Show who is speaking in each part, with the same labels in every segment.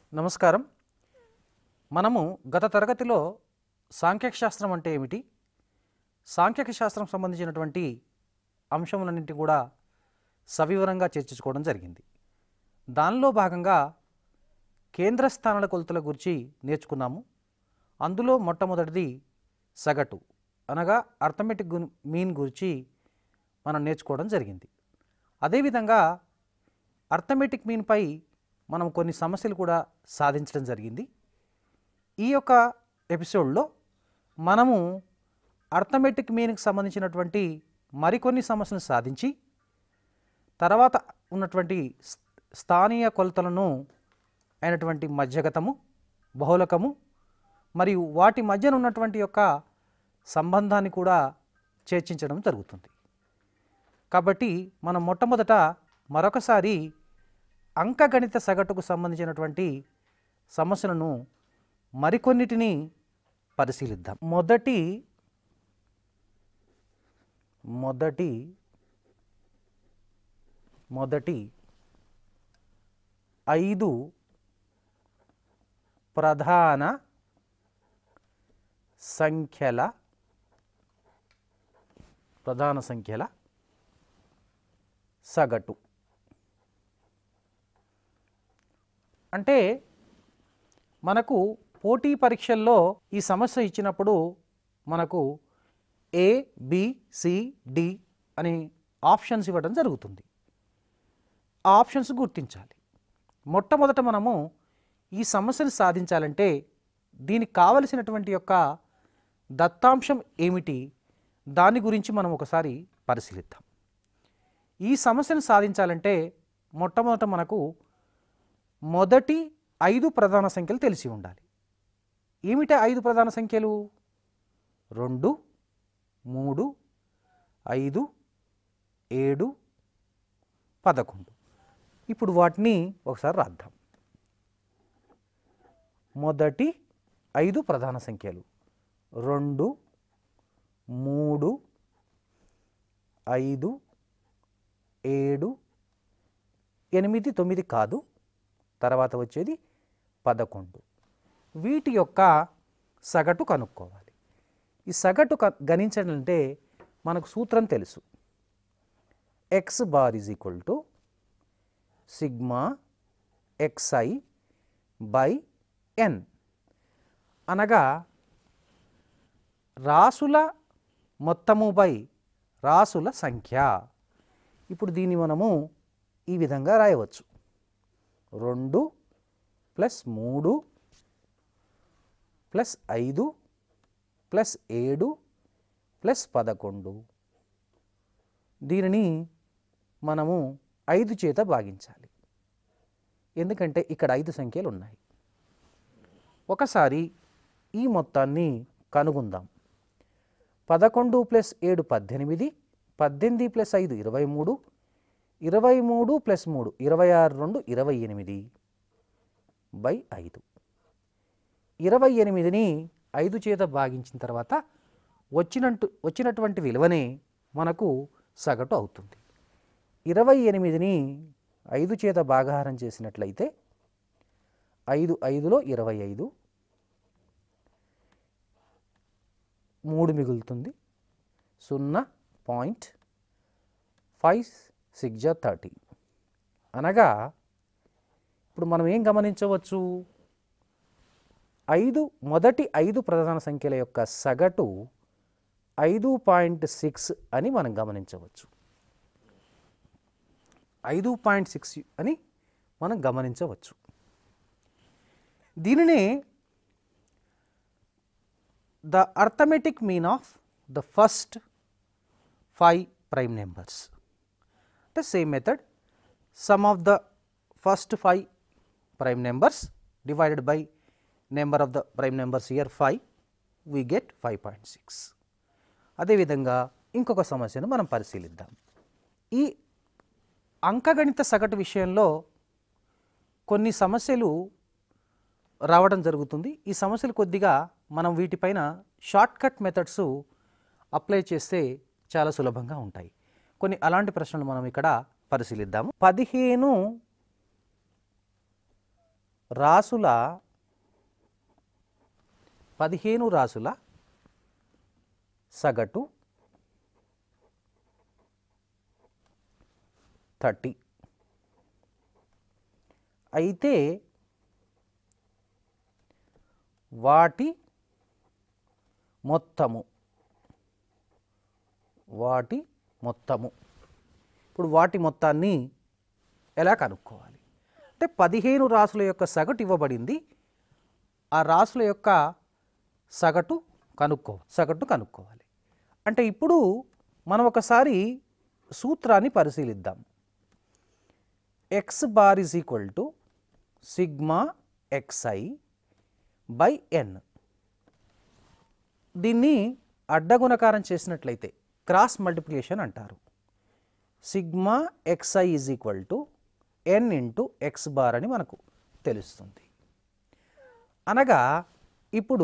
Speaker 1: నమస్కారం మనము గత తరగతిలో సాంఖ్యక శాస్త్రం అంటే ఏమిటి సాంఖ్యక శాస్త్రం సంబంధించినటువంటి అంశములన్నింటి కూడా సవివరంగా చర్చించుకోవడం జరిగింది దానిలో భాగంగా కేంద్ర స్థానాల కొలతల గురించి నేర్చుకున్నాము అందులో మొట్టమొదటిది సగటు అనగా అర్థమెటిక్ గు- మీన్ గురించి మనం నేర్చుకోవడం జరిగింది అదేవిధంగా అర్థమెటిక్ మీన్పై మనం కొన్ని సమస్యలు కూడా సాధించడం జరిగింది ఈ యొక్క ఎపిసోడ్లో మనము అర్థమెటిక్ మీన్కి సంబంధించినటువంటి మరికొన్ని సమస్యలను సాధించి తర్వాత ఉన్నటువంటి స్- స్థానీయ కొలతలను అయినటువంటి మధ్యగతము బహుళకము మరియు వాటి మధ్యన ఉన్నటువంటి యొక్క సంబంధాన్ని కూడా చర్చించడం జరుగుతుంది కాబట్టి మనం మొట్టమొదట మరొకసారి అంకగణిత సగటుకు సంబంధించినటువంటి సమస్యలను మరికొన్నిటిని పరిశీలిద్దాం మొదటి మొదటి మొదటి ఐదు ప్రధాన సంఖ్యల ప్రధాన సంఖ్యల సగటు అంటే మనకు పోటీ పరీక్షల్లో ఈ సమస్య ఇచ్చినప్పుడు మనకు ఏ బి సి డి అని ఆప్షన్స్ ఇవ్వడం జరుగుతుంది ఆ ఆప్షన్స్ గుర్తించాలి మొట్టమొదట మనము ఈ సమస్యను సాధించాలంటే దీనికి కావలసినటువంటి యొక్క దత్తాంశం ఏమిటి దాని గురించి మనం ఒకసారి పరిశీలిద్దాం ఈ సమస్యను సాధించాలంటే మొట్టమొదట మనకు మొదటి ఐదు ప్రధాన సంఖ్యలు తెలిసి ఉండాలి ఏమిటి ఐదు ప్రధాన సంఖ్యలు రెండు మూడు ఐదు ఏడు పదకొండు ఇప్పుడు వాటిని ఒకసారి రాద్దాం మొదటి ఐదు ప్రధాన సంఖ్యలు రెండు మూడు ఐదు ఏడు ఎనిమిది తొమ్మిది కాదు తర్వాత వచ్చేది పదకొండు వీటి యొక్క సగటు కనుక్కోవాలి ఈ సగటు క గణించాలంటే మనకు సూత్రం తెలుసు x bar is equal to sigma x i by n అనగా రాసుల మొత్తము బై రాసుల సంఖ్య ఇప్పుడు దీన్ని మనము ఈ విధంగా రాయవచ్చు రెండు ప్లస్ మూడు ప్లస్ ఐదు ప్లస్ ఏడు ప్లస్ పదకొండు దీనిని మనము ఐదు చేత భాగించాలి ఎందుకంటే ఇక్కడ ఐదు సంఖ్యలు ఉన్నాయి ఒకసారి ఈ మొత్తాన్ని కనుగొందాం పదకొండు ప్లస్ ఏడు పద్దెనిమిది పద్దెనిమిది ప్లస్ ఐదు ఇరవై మూడు ఇరవై మూడు ప్లస్ మూడు ఇరవై ఆరు రెండు ఇరవై ఎనిమిది బై ఐదు ఇరవై ఎనిమిదిని ఐదు చేత భాగించిన తర్వాత వచ్చినట్టు వచ్చినటువంటి విలువనే మనకు సగటు అవుతుంది ఇరవై ఎనిమిదిని ఐదు చేత భాగాహారం చేసినట్లయితే ఐదు ఐదులో ఇరవై ఐదు మూడు మిగులుతుంది సున్నా పాయింట్ ఫైవ్ సిక్స్ జా థర్టీ అనగా ఇప్పుడు మనం ఏం గమనించవచ్చు ఐదు మొదటి ఐదు ప్రధాన సంఖ్యల యొక్క సగటు ఐదు పాయింట్ సిక్స్ అని మనం గమనించవచ్చు ఐదు పాయింట్ సిక్స్ అని మనం గమనించవచ్చు దీనినే the arithmetic mean of the first five prime numbers అంటే same method sum of the first five prime numbers divided by number of the prime numbers here five we get five point six అదేవిధంగా ఇంకొక సమస్యను మనం పరిశీలిద్దాం ఈ అంకగణిత సగటు విషయంలో కొన్ని సమస్యలు రావడం జరుగుతుంది ఈ సమస్యలు కొద్దిగా మనం వీటిపైన షార్ట్ కట్ మెథడ్స్ అప్లై చేస్తే చాలా సులభంగా ఉంటాయి కొన్ని అలాంటి ప్రశ్నలు మనం ఇక్కడ పరిశీలిద్దాము పదిహేను రాసుల పదిహేను రాసుల సగటు థర్టీ అయితే వాటి మొత్తము వాటి మొత్తము ఇప్పుడు వాటి మొత్తాన్ని ఎలా కనుక్కోవాలి అంటే పదిహేను రాసుల యొక్క సగటు ఇవ్వబడింది ఆ రాసుల యొక్క సగటు కనుక్కో సగటు కనుక్కోవాలి అంటే ఇప్పుడు మనం ఒకసారి సూత్రాన్ని పరిశీలిద్దాం x bar is equal to sigma x i by n దీన్ని అడ్డగుణకారం చేసినట్లయితే క్రాస్ మల్టిప్లికేషన్ అంటారు sigma x i is equal to n into x bar అని మనకు తెలుస్తుంది అనగా ఇప్పుడు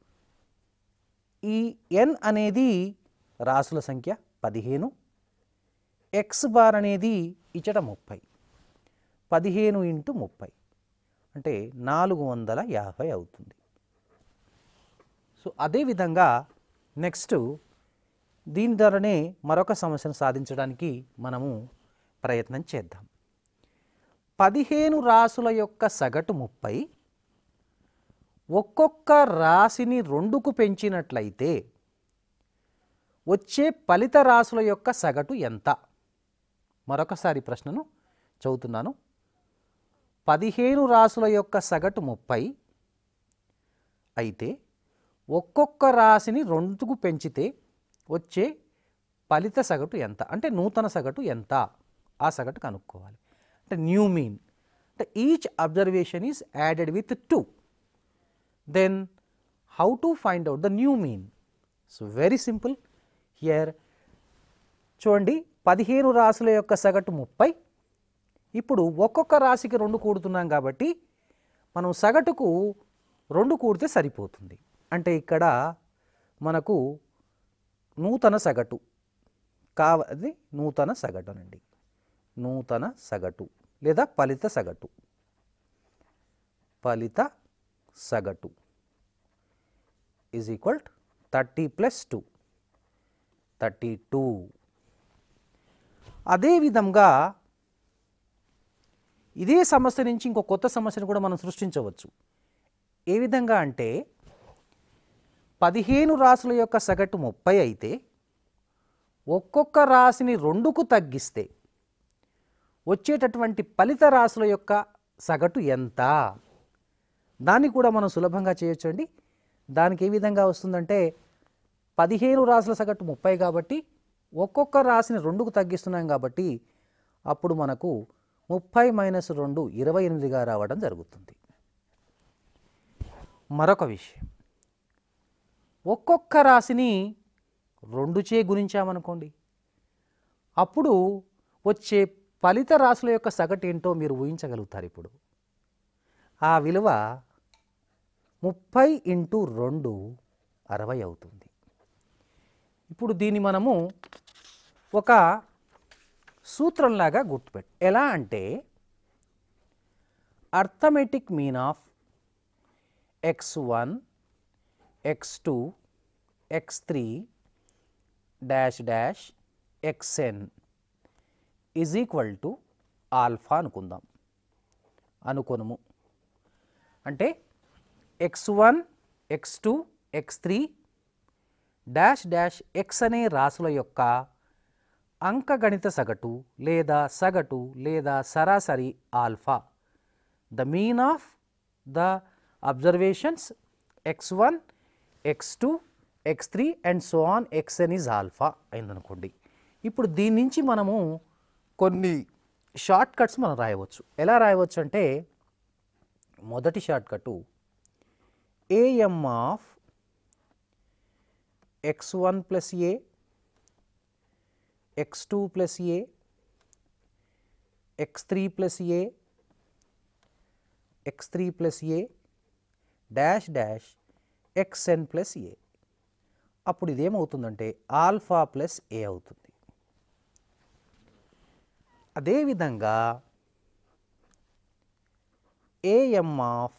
Speaker 1: ఈ ఎన్ అనేది రాసుల సంఖ్య పదిహేను ఎక్స్ బార్ అనేది ఇచ్చట ముప్పై పదిహేను ఇంటూ ముప్పై అంటే నాలుగు వందల యాభై అవుతుంది సో అదేవిధంగా నెక్స్ట్ దీని ద్వారానే మరొక సమస్యను సాధించడానికి మనము ప్రయత్నం చేద్దాం పదిహేను రాసుల యొక్క సగటు ముప్పై ఒక్కొక్క రాశిని రెండుకు పెంచినట్లయితే వచ్చే ఫలిత రాసుల యొక్క సగటు ఎంత మరొకసారి ప్రశ్నను చదువుతున్నాను పదిహేను రాసుల యొక్క సగటు ముప్పై అయితే ఒక్కొక్క రాశిని రెండుకు పెంచితే వచ్చే ఫలిత సగటు ఎంత అంటే నూతన సగటు ఎంత ఆ సగటు కనుక్కోవాలి అంటే న్యూ మీన్ అంటే each observation is added with two then how to find out the new mean so very simple here చూడండి పదిహేను రాసుల యొక్క సగటు ముప్పై ఇప్పుడు ఒక్కొక్క రాశికి రెండు కూడుతున్నాం కాబట్టి మనం సగటుకు రెండు కూడితే సరిపోతుంది అంటే ఇక్కడ మనకు నూతన సగటు కావది నూతన సగటు అనండి నూతన సగటు లేదా ఫలిత సగటు ఫలిత సగటు is equal thirty plus two thirty two అదేవిధంగా ఇదే సమస్య నుంచి ఇంకో కొత్త సమస్యను కూడా మనం సృష్టించవచ్చు ఏ విధంగా అంటే పదిహేను రాసుల యొక్క సగటు ముప్పై అయితే ఒక్కొక్క రాశిని రెండుకు తగ్గిస్తే వచ్చేటటువంటి ఫలిత రాశుల యొక్క సగటు ఎంత దాన్ని కూడా మనం సులభంగా చేయొచ్చండి దానికి ఏ విధంగా వస్తుందంటే పదిహేను రాసుల సగటు ముప్పై కాబట్టి ఒక్కొక్క రాశిని రెండుకు తగ్గిస్తున్నాం కాబట్టి అప్పుడు మనకు ముప్పై మైనస్ రెండు ఇరవై ఎనిమిదిగా రావడం జరుగుతుంది మరొక విషయం ఒక్కొక్క రాశిని రెండు చే గుణించామనుకోండి అప్పుడు వచ్చే ఫలిత రాశుల యొక్క సగటు ఏంటో మీరు ఊహించగలుగుతారు ఇప్పుడు ఆ విలువ ముప్పై ఇంటూ రెండు అరవై అవుతుంది ఇప్పుడు దీన్ని మనము ఒక సూత్రంలాగా గుర్తుపెట్టు ఎలా అంటే arithmetic mean of x one x two x three dash dash x n is equal to alpha అనుకుందాం అనుకొనుము అంటే x one x two x three dash dash x అనే రాసుల యొక్క అంకగణిత సగటు లేదా సగటు లేదా సరాసరి alpha the mean of the observations x one x two x three and so on x n is alpha అయిందనుకోండి ఇప్పుడు దీని నుంచి మనము కొన్ని షార్ట్ కట్స్ మనం రాయవచ్చు ఎలా రాయవచ్చు అంటే మొదటి shortcut AM of x one plus a x two plus a x three plus a x three plus a dash dash x n plus a అప్పుడు ఇదేమవుతుందంటే ఆల్ఫా ప్లస్ ఏ అవుతుంది అదేవిధంగా am of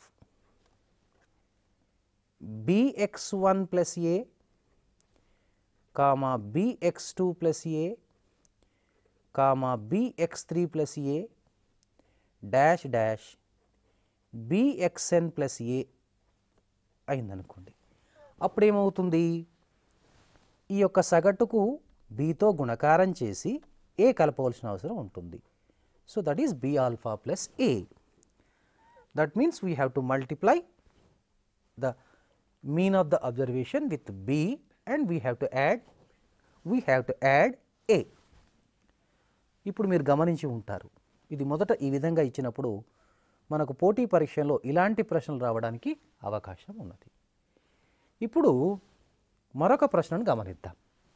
Speaker 1: bx1 plus a comma bx2 plus a comma bx3 plus a dash dash bxn plus a అయిందనుకోండి అప్పుడు ఏమవుతుంది ఈ యొక్క సగటుకు బీతో గుణకారం చేసి ఏ కలపవలసిన అవసరం ఉంటుంది so that is b alpha plus a that means we have to multiply the mean of the observation with b and we have to add we have to add a ఇప్పుడు మీరు గమనించి ఉంటారు ఇది మొదట ఈ విధంగా ఇచ్చినప్పుడు మనకు పోటీ పరీక్షల్లో ఇలాంటి ప్రశ్నలు రావడానికి అవకాశం ఉన్నది ఇప్పుడు మరొక ప్రశ్నను గమనిద్దాం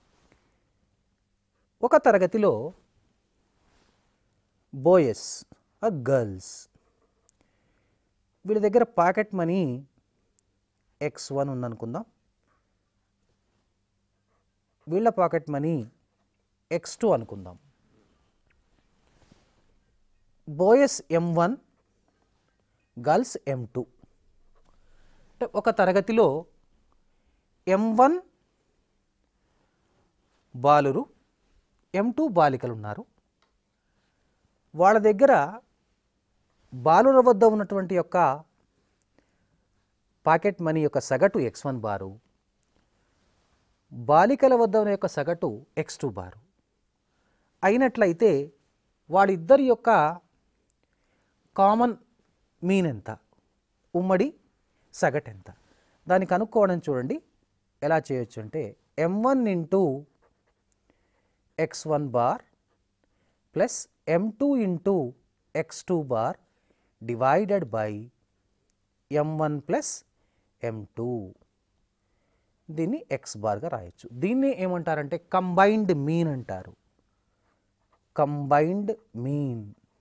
Speaker 1: ఒక తరగతిలో బోయస్ ఆ గర్ల్స్ వీళ్ళ దగ్గర పాకెట్ మనీ ఎక్స్ వన్ ఉందనుకుందాం వీళ్ళ పాకెట్ మనీ ఎక్స్ టూ అనుకుందాం boys m one girls m two అంటే ఒక తరగతిలో ఎం వన్ బాలురు ఎం టూ బాలికలు ఉన్నారు వాళ్ళ దగ్గర బాలుర వద్ద ఉన్నటువంటి యొక్క పాకెట్ మనీ యొక్క సగటు ఎక్స్ వన్ బారు బాలికల వద్ద ఉన్న యొక్క సగటు ఎక్స్ టూ బారు అయినట్లయితే వాళ్ళిద్దరి యొక్క కామన్ మీన్ ఎంత ఉమ్మడి సగటు ఎంత దాన్ని కనుక్కోవడం చూడండి ఎలా చేయొచ్చు అంటే m one into x one bar plus m two into x two bar divided by m one plus m two దీన్ని ఎక్స్ బార్గా రాయొచ్చు దీన్ని ఏమంటారంటే కంబైన్డ్ మీన్ అంటారు కంబైన్డ్ మీన్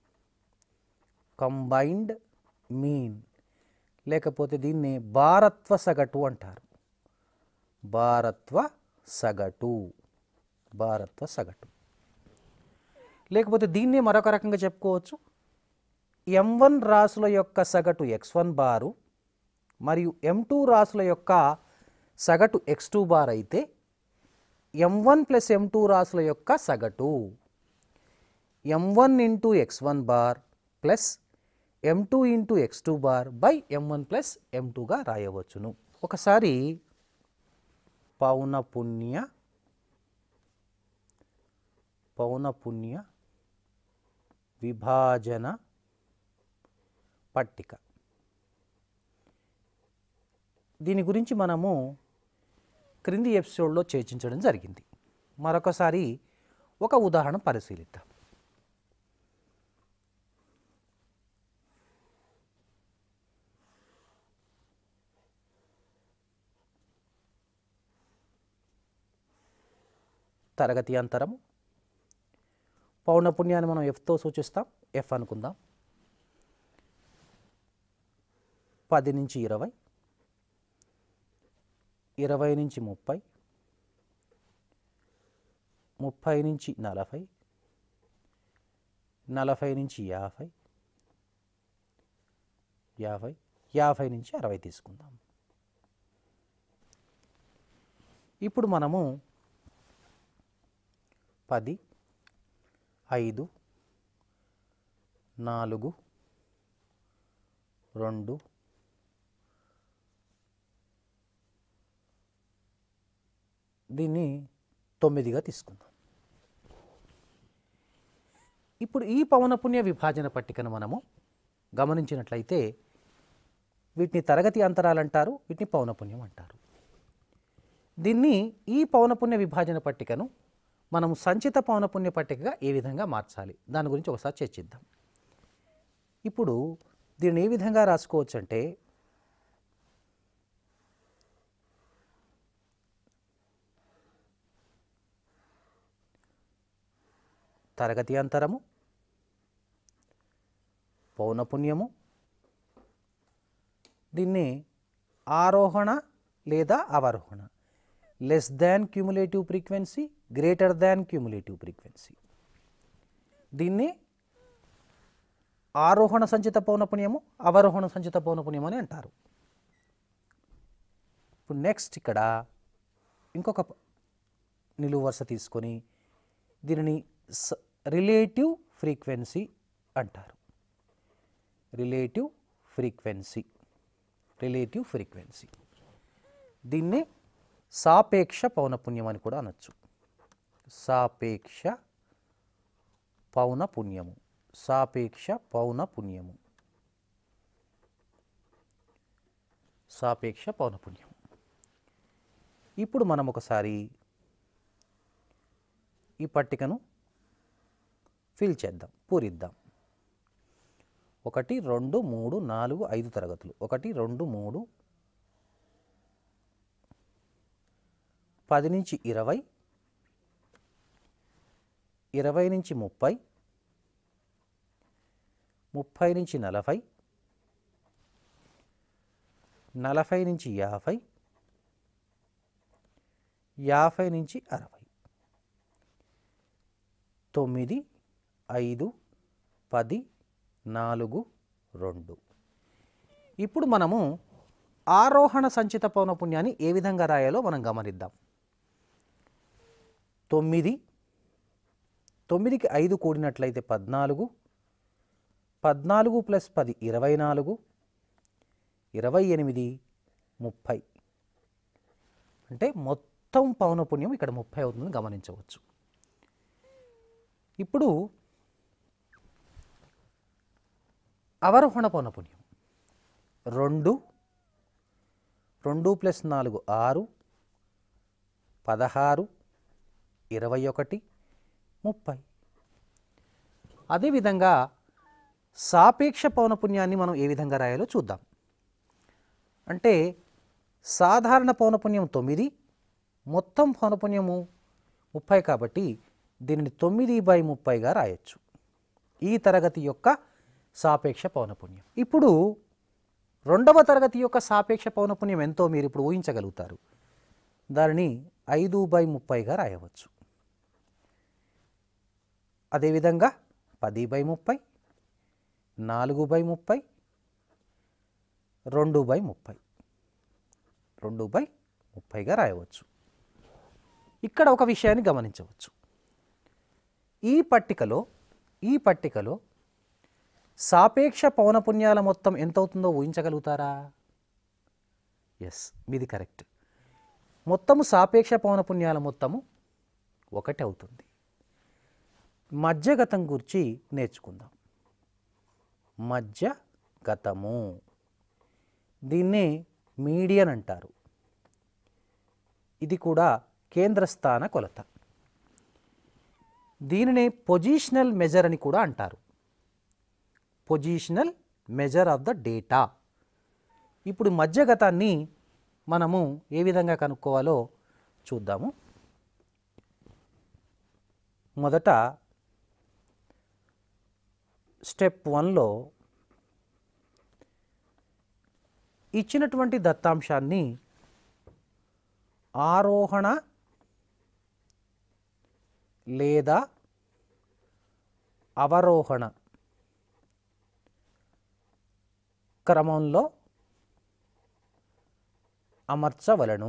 Speaker 1: కంబైన్డ్ మీన్ లేకపోతే దీన్ని భారత్వ సగటు అంటారు భారత్వ సగటు భారత్వ సగటు లేకపోతే దీన్ని మరొక రకంగా చెప్పుకోవచ్చు ఎం వన్ రాసుల యొక్క సగటు ఎక్స్ వన్ బారు మరియు ఎం టూ రాసుల యొక్క సగటు ఎక్స్ టూ బార్ అయితే m one plus m two రాసుల యొక్క సగటు m one into x one bar plus m two into x two bar by m one plus m టూగా రాయవచ్చును ఒకసారి పౌనపుణ్య పౌనపుణ్య విభాజన పట్టిక దీని గురించి మనము క్రింది ఎపిసోడ్లో చర్చించడం జరిగింది మరొకసారి ఒక ఉదాహరణ పరిశీలిద్దాం తరగతి అంతరము పౌనపుణ్యాన్ని మనం ఎఫ్తో సూచిస్తాం ఎఫ్ అనుకుందాం పది నుంచి ఇరవై ఇరవై నుంచి ముప్పై ముప్పై నుంచి నలభై నలభై నుంచి యాభై యాభై యాభై నుంచి అరవై తీసుకుందాం ఇప్పుడు మనము పది ఐదు నాలుగు రెండు దీన్ని తొమ్మిదిగా తీసుకుందాం ఇప్పుడు ఈ పవనపుణ్య విభాజన పట్టికను మనము గమనించినట్లయితే వీటిని తరగతి అంతరాలు అంటారు వీటిని పౌనపుణ్యం అంటారు దీన్ని ఈ పౌనపుణ్య విభాజన పట్టికను మనం సంచిత పౌనపుణ్య పట్టికగా ఏ విధంగా మార్చాలి దాని గురించి ఒకసారి చర్చిద్దాం ఇప్పుడు దీన్ని ఏ విధంగా రాసుకోవచ్చు అంటే తరగతి అంతరము పౌనపుణ్యము దీన్ని ఆరోహణ లేదా అవరోహణ less than cumulative frequency greater than cumulative frequency దీన్ని ఆరోహణ సంచిత పౌనపుణ్యము అవరోహణ సంచిత పౌనపుణ్యము అని అంటారు ఇప్పుడు నెక్స్ట్ ఇక్కడ ఇంకొక ప- నిలువు వరుస తీసుకొని దీనిని రిలేటివ్ ఫ్రీక్వెన్సీ అంటారు రిలేటివ్ ఫ్రీక్వెన్సీ రిలేటివ్ ఫ్రీక్వెన్సీ దీన్నే సాపేక్ష పౌనపుణ్యం అని కూడా అనొచ్చు సాపేక్ష పౌనపుణ్యము సాపేక్ష పౌనపుణ్యము సాపేక్ష పౌనపుణ్యం ఇప్పుడు మనం ఒకసారి ఈ పట్టికను ఫిల్ చేద్దాం పూరిద్దాం ఒకటి రెండు మూడు నాలుగు ఐదు తరగతులు ఒకటి రెండు మూడు పది నుంచి ఇరవై ఇరవై నుంచి ముప్పై ముప్పై నుంచి నలభై నలభై నుంచి యాభై యాభై నుంచి అరవై తొమ్మిది ఐదు పది నాలుగు రెండు ఇప్పుడు మనము ఆరోహణ సంచిత పౌనపుణ్యాన్ని ఏ విధంగా రాయాలో మనం గమనిద్దాం తొమ్మిది తొమ్మిదికి ఐదు కూడినట్లయితే పద్నాలుగు పద్నాలుగు ప్లస్ పది ఇరవై నాలుగు ఇరవై ఎనిమిది ముప్పై అంటే మొత్తం పౌనపుణ్యం ఇక్కడ ముప్పై అవుతుందని గమనించవచ్చు ఇప్పుడు అవరోహణ పౌనపుణ్యం రెండు రెండు ప్లస్ నాలుగు ఆరు పదహారు ఇరవై ఒకటి ముప్పై అదేవిధంగా సాపేక్ష పౌనపుణ్యాన్ని మనం ఏ విధంగా రాయాలో చూద్దాం అంటే సాధారణ పౌనపుణ్యం తొమ్మిది మొత్తం పౌనపుణ్యము ముప్పై కాబట్టి దీనిని తొమ్మిది బై ముప్పైగా రాయొచ్చు ఈ తరగతి యొక్క సాపేక్ష పౌనపుణ్యం ఇప్పుడు రెండవ తరగతి యొక్క సాపేక్ష పౌనపుణ్యం ఎంతో మీరు ఇప్పుడు ఊహించగలుగుతారు దానిని ఐదు బై ముప్పైగా రాయవచ్చు అదేవిధంగా పది బై ముప్పై నాలుగు బై ముప్పై రెండు బై ముప్పై రెండు బై ముప్పైగా రాయవచ్చు ఇక్కడ ఒక విషయాన్ని గమనించవచ్చు ఈ పట్టికలో ఈ పట్టికలో సాపేక్ష పౌనపుణ్యాల మొత్తం ఎంత అవుతుందో ఊహించగలుగుతారా ఎస్ మీది కరెక్ట్ మొత్తము సాపేక్ష పౌనపుణ్యాల మొత్తము ఒకటి అవుతుంది మధ్యగతం గురించి నేర్చుకుందాం మధ్యగతము దీన్నే మీడియన్ అంటారు ఇది కూడా కేంద్రస్థాన కొలత దీనినే పొజిషనల్ మెజర్ అని కూడా అంటారు positional measure of the data ఇప్పుడు మధ్యగతాన్ని మనము ఏ విధంగా కనుక్కోవాలో చూద్దాము మొదట స్టెప్ వన్లో ఇచ్చినటువంటి దత్తాంశాన్ని ఆరోహణ లేదా అవరోహణ క్రమంలో అమర్చవలను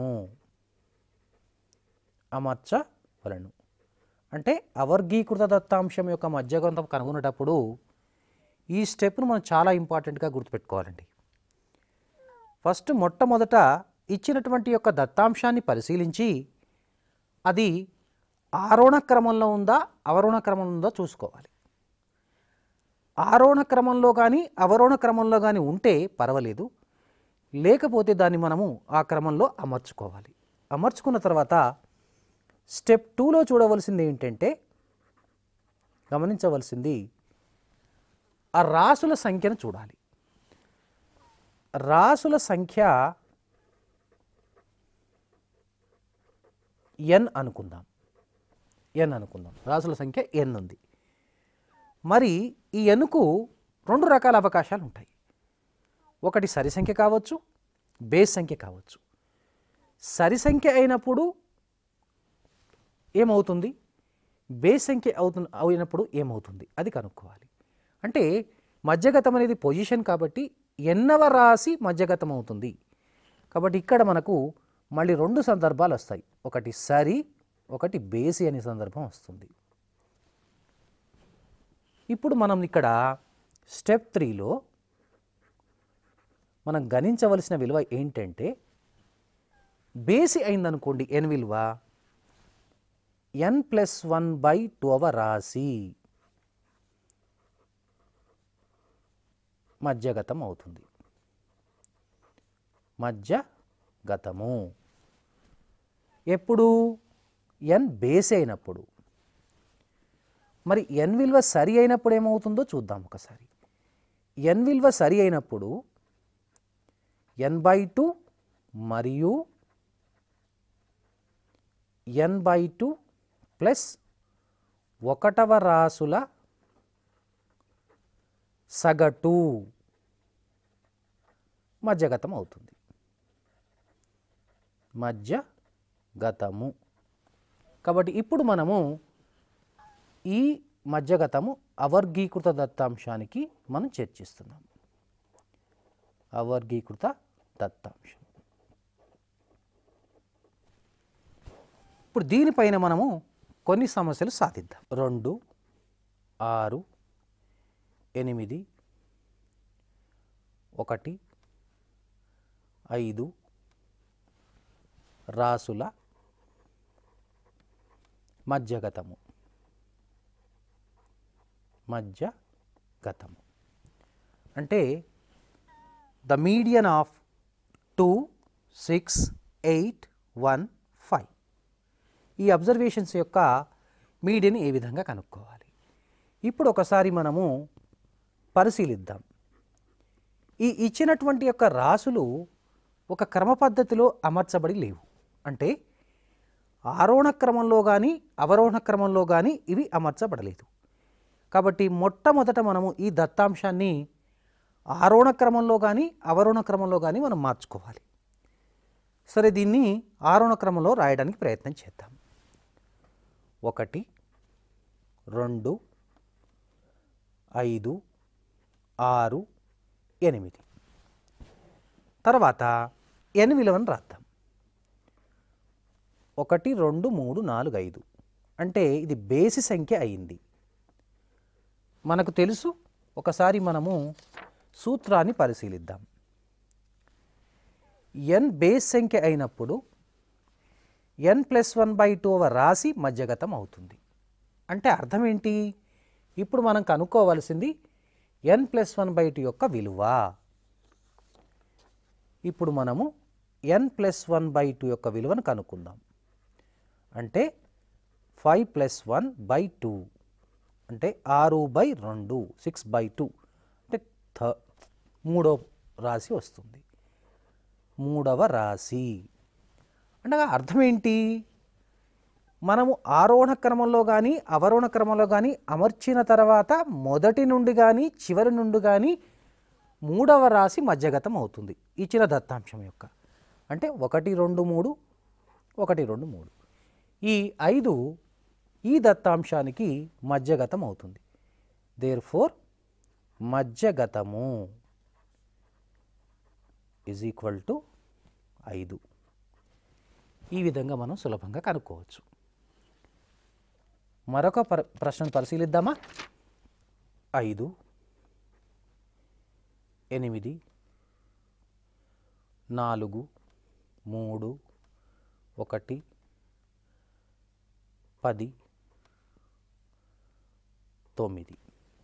Speaker 1: అమర్చవలను అంటే అవర్గీకృత దత్తాంశం యొక్క మధ్యగంతం కనుగొనేటప్పుడు ఈ స్టెప్ను మనం చాలా ఇంపార్టెంట్గా గుర్తుపెట్టుకోవాలండి ఫస్ట్ మొట్టమొదట ఇచ్చినటువంటి యొక్క దత్తాంశాన్ని పరిశీలించి అది ఆరోహణ క్రమంలో ఉందా అవరోహణ క్రమంలో ఉందా చూసుకోవాలి ఆరోహణ క్రమంలో కానీ అవరోహణ క్రమంలో కానీ ఉంటే పర్వాలేదు లేకపోతే దాన్ని మనము ఆ క్రమంలో అమర్చుకోవాలి అమర్చుకున్న తర్వాత స్టెప్ టూలో చూడవలసింది ఏంటంటే గమనించవలసింది ఆ రాసుల సంఖ్యను చూడాలి రాసుల సంఖ్య ఎన్ అనుకుందాం ఎన్ అనుకుందాం రాసుల సంఖ్య ఎన్ ఉంది మరి ఈ ఎన్కు రెండు రకాల అవకాశాలు ఉంటాయి ఒకటి సరి సంఖ్య కావచ్చు బేస్ సంఖ్య కావచ్చు సరి సంఖ్య అయినప్పుడు ఏమవుతుంది బేస్ సంఖ్య అవుతు అయినప్పుడు ఏమవుతుంది అది కనుక్కోవాలి అంటే మధ్యగతం అనేది పొజిషన్ కాబట్టి ఎన్నవ రాశి మధ్యగతం అవుతుంది కాబట్టి ఇక్కడ మనకు మళ్ళీ రెండు సందర్భాలు వస్తాయి ఒకటి సరి ఒకటి బేసి అనే సందర్భం వస్తుంది ఇప్పుడు మనం ఇక్కడ స్టెప్ త్రీలో మనం గణించవలసిన విలువ ఏంటంటే బేసి అయిందనుకోండి ఎన్ విలువ n plus one by two అవ రాశి మధ్యగతం అవుతుంది మధ్యగతము ఎప్పుడు ఎన్ బేస్ అయినప్పుడు మరి ఎన్ విలువ సరి అయినప్పుడు ఏమవుతుందో చూద్దాం ఒకసారి ఎన్ విలువ సరి అయినప్పుడు ఎన్ బై టూ మరియు ఎన్ బై టూ ప్లస్ ఒకటవ రాసుల సగటు మధ్యగతం అవుతుంది మధ్యగతము కాబట్టి ఇప్పుడు మనము ఈ మధ్యగతము అవర్గీకృత దత్తాంశానికి మనం చర్చిస్తున్నాం అవర్గీకృత దత్తాంశం ఇప్పుడు దీనిపైన మనము కొన్ని సమస్యలు సాధిద్దాం రెండు ఆరు ఎనిమిది ఒకటి ఐదు రాసుల మధ్యగతము మధ్యగతము అంటే the median of two six eight one five ఈ అబ్జర్వేషన్స్ యొక్క మీడియన్ ఏ విధంగా కనుక్కోవాలి ఇప్పుడు ఒకసారి మనము పరిశీలిద్దాం ఈ ఇచ్చినటువంటి యొక్క రాసులు ఒక క్రమ పద్ధతిలో అమర్చబడి లేవు అంటే ఆరోహణ క్రమంలో కానీ అవరోహణ క్రమంలో కానీ ఇవి అమర్చబడలేదు కాబట్టి మొట్టమొదట మనము ఈ దత్తాంశాన్ని ఆరోహణ క్రమంలో కానీ అవరోహణ క్రమంలో కానీ మనం మార్చుకోవాలి సరే దీన్ని ఆరోహణ క్రమంలో రాయడానికి ప్రయత్నం చేద్దాం ఒకటి రెండు ఐదు ఆరు ఎనిమిది తర్వాత ఎన్ విలువను రాద్దాం ఒకటి రెండు మూడు నాలుగు ఐదు అంటే ఇది బేసి సంఖ్య అయింది మనకు తెలుసు ఒకసారి మనము సూత్రాన్ని పరిశీలిద్దాం ఎన్ బేస్ సంఖ్య అయినప్పుడు n plus one by two రాశి మధ్యగతం అవుతుంది అంటే అర్థం ఏంటి ఇప్పుడు మనం కనుక్కోవలసింది n plus one by two యొక్క విలువ ఇప్పుడు మనము n plus one by two యొక్క విలువను కనుక్కుందాం అంటే five plus one by two అంటే ఆరు బై రెండు సిక్స్ బై టూ అంటే థ మూడో రాశి వస్తుంది మూడవ రాశి అంటే అర్థం ఏంటి మనము ఆరోహణ క్రమంలో కానీ అవరోహణ క్రమంలో కానీ అమర్చిన తర్వాత మొదటి నుండి కానీ చివరి నుండి కానీ మూడవ రాశి మధ్యగతం అవుతుంది ఇచ్చిన దత్తాంశం యొక్క అంటే ఒకటి రెండు మూడు ఒకటి రెండు మూడు ఈ ఐదు ఈ దత్తాంశానికి మధ్యగతం అవుతుంది దేర్ ఫోర్ మధ్యగతము ఈజ్ ఈక్వల్ టు ఐదు ఈ విధంగా మనం సులభంగా కనుక్కోవచ్చు మరొక పర ప్రశ్నను పరిశీలిద్దామా ఐదు ఎనిమిది నాలుగు మూడు ఒకటి పది తొమ్మిది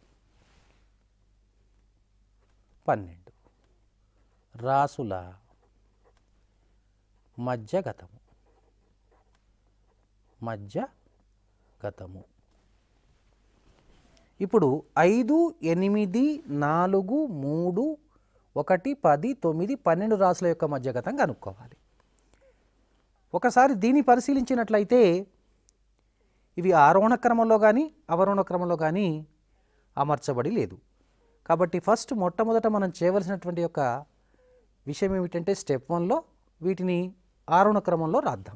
Speaker 1: పన్నెండు రాసుల మధ్యగతము మధ్యగతము ఇప్పుడు ఐదు ఎనిమిది నాలుగు మూడు ఒకటి పది తొమ్మిది పన్నెండు రాసుల యొక్క మధ్యగతం కనుక్కోవాలి ఒకసారి దీన్ని పరిశీలించినట్లయితే ఇవి ఆరోహణ క్రమంలో కానీ అవరోహణ క్రమంలో కానీ అమర్చబడి లేదు కాబట్టి ఫస్ట్ మొట్టమొదట మనం చేయవలసినటువంటి యొక్క విషయం ఏమిటంటే స్టెప్ వన్లో వీటిని ఆరోహణ క్రమంలో రాద్దాం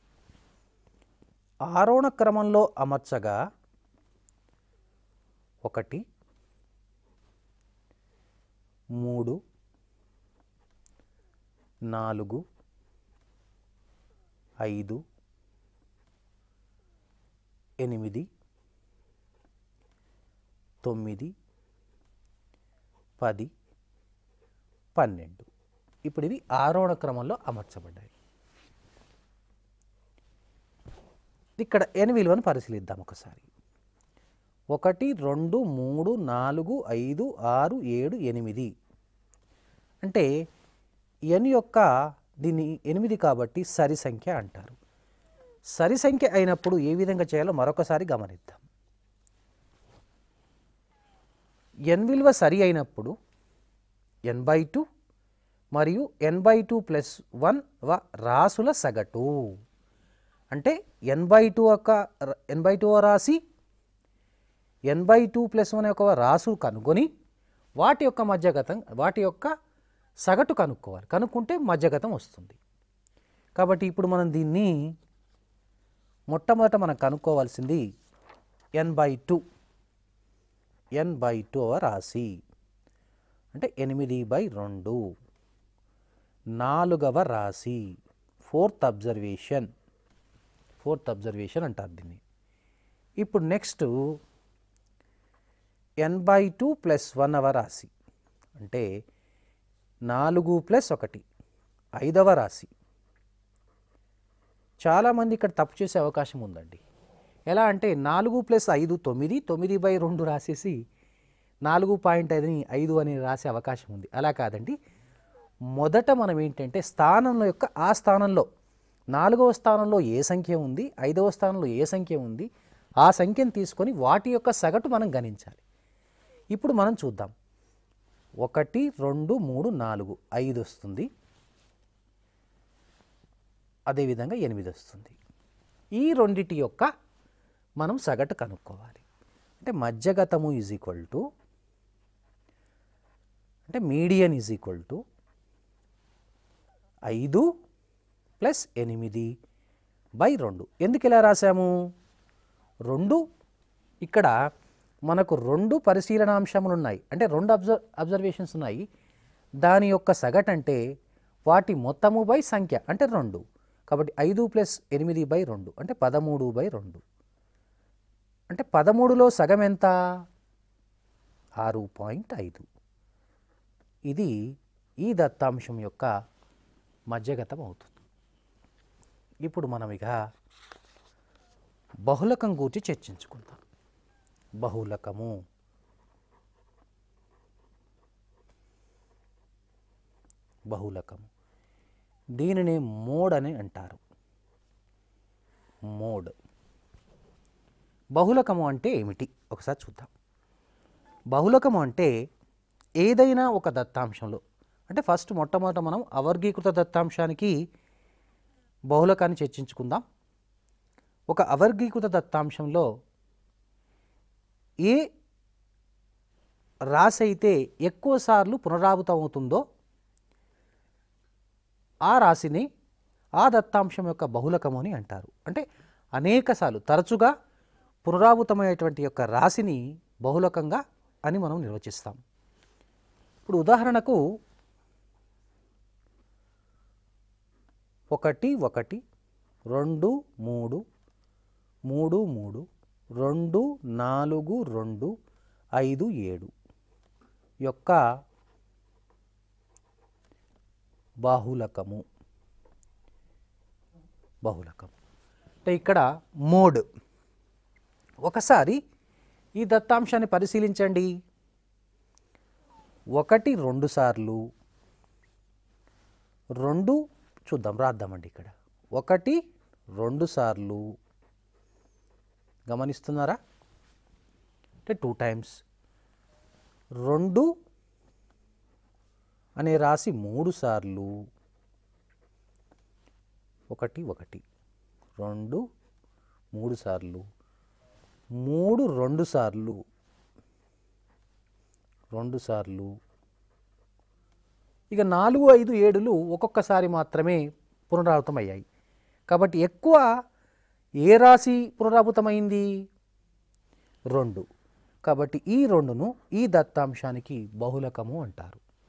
Speaker 1: ఆరోహణ క్రమంలో అమర్చగా ఒకటి మూడు నాలుగు ఐదు ఎనిమిది తొమ్మిది పది పన్నెండు ఇప్పుడు ఇవి ఆరోహణ క్రమంలో అమర్చబడ్డాయి ఇక్కడ ఎన్ విలువను పరిశీలిద్దాం ఒకసారి ఒకటి రెండు మూడు నాలుగు ఐదు ఆరు ఏడు ఎనిమిది అంటే ఎన్ యొక్క దీన్ని ఎనిమిది కాబట్టి సరి సంఖ్య అంటారు సరి సంఖ్య అయినప్పుడు ఏ విధంగా చేయాలో మరొకసారి గమనిద్దాం ఎన్ విలువ సరి అయినప్పుడు ఎన్ బై టూ మరియు n by two plus one వ రాసుల సగటు అంటే ఎన్ బై టూ యొక్క ఎన్ బై టూ రాసి n by two plus one యొక్క రాసు కనుగొని వాటి యొక్క మధ్యగతం వాటి యొక్క సగటు కనుక్కోవాలి కనుక్కుంటే మధ్యగతం వస్తుంది కాబట్టి ఇప్పుడు మనం దీన్ని మొట్టమొదట మనం కనుక్కోవాల్సింది n by two n by two రాశి అంటే ఎనిమిది బై రెండు నాలుగవ రాశి ఫోర్త్ అబ్జర్వేషన్ ఫోర్త్ అబ్జర్వేషన్ అంటారు దీన్ని ఇప్పుడు next n by two plus one అవ రాశి అంటే నాలుగు ప్లస్ ఒకటి ఐదవ రాశి చాలామంది ఇక్కడ తప్పు చేసే అవకాశం ఉందండి ఎలా అంటే నాలుగు ప్లస్ ఐదు తొమ్మిది తొమ్మిది బై రెండు రాసేసి నాలుగు పాయింట్ ఐదుని ఐదు అని రాసే అవకాశం ఉంది అలా కాదండి మొదట మనం ఏంటంటే స్థానంలో యొక్క ఆ స్థానంలో నాలుగవ స్థానంలో ఏ సంఖ్య ఉంది ఐదవ స్థానంలో ఏ సంఖ్య ఉంది ఆ సంఖ్యను తీసుకొని వాటి యొక్క సగటు మనం గణించాలి ఇప్పుడు మనం చూద్దాం ఒకటి రెండు మూడు నాలుగు ఐదు వస్తుంది అదేవిధంగా ఎనిమిది వస్తుంది ఈ రెండిటి యొక్క మనం సగటు కనుక్కోవాలి అంటే మధ్యగతము ఈజ్ ఈక్వల్ టు అంటే మీడియన్ ఈజ్ ఈక్వల్ టు ఐదు ప్లస్ ఎనిమిది బై రెండు ఎందుకు ఇలా రాసాము రెండు ఇక్కడ మనకు రెండు పరిశీలనాంశములు ఉన్నాయి అంటే రెండు అబ్జర్ అబ్జర్వేషన్స్ ఉన్నాయి దాని యొక్క సగటు అంటే వాటి మొత్తము బై సంఖ్య అంటే రెండు కాబట్టి ఐదు ప్లస్ ఎనిమిది బై రెండు అంటే పదమూడు బై రెండు అంటే పదమూడులో సగం ఎంత ఆరు పాయింట్ ఐదు ఇది ఈ దత్తాంశం యొక్క మధ్యగతం అవుతుంది ఇప్పుడు మనం ఇక బహుళకం గురించి చర్చించుకుందాం బహుళకము బహుళకము దీనిని మోడ్ అని అంటారు మోడ్ బహుళకము అంటే ఏమిటి ఒకసారి చూద్దాం బహుళకము అంటే ఏదైనా ఒక దత్తాంశంలో అంటే ఫస్ట్ మొట్టమొదట మనం అవర్గీకృత దత్తాంశానికి బహుళకాన్ని చర్చించుకుందాం ఒక అవర్గీకృత దత్తాంశంలో ఏ రాశి అయితే ఎక్కువసార్లు పునరావృతం అవుతుందో ఆ రాశిని ఆ దత్తాంశం యొక్క బహుళకము అని అంటారు అంటే అనేకసార్లు తరచుగా పునరావృతమైనటువంటి యొక్క రాశిని బహుళకంగా అని మనం నిర్వచిస్తాం ఇప్పుడు ఉదాహరణకు ఒకటి ఒకటి రెండు మూడు మూడు మూడు రెండు నాలుగు రెండు ఐదు ఏడు యొక్క బాహులకము బహుళకము అంటే ఇక్కడ మోడ్ ఒకసారి ఈ దత్తాంశాన్ని పరిశీలించండి ఒకటి రెండు సార్లు రెండు చూద్దాం రాద్దామండి ఇక్కడ ఒకటి రెండు సార్లు గమనిస్తున్నారా అంటే టూ టైమ్స్ రెండు అనే రాసి మూడు సార్లు ఒకటి ఒకటి రెండు మూడు సార్లు మూడు రెండు సార్లు రెండు సార్లు ఇక నాలుగు ఐదు ఏడులు ఒక్కొక్కసారి మాత్రమే పునరావృతం అయ్యాయి కాబట్టి ఎక్కువ ఏ రాశి పునరావృతమైంది రెండు కాబట్టి ఈ రెండును ఈ దత్తాంశానికి బహుళకము అంటారు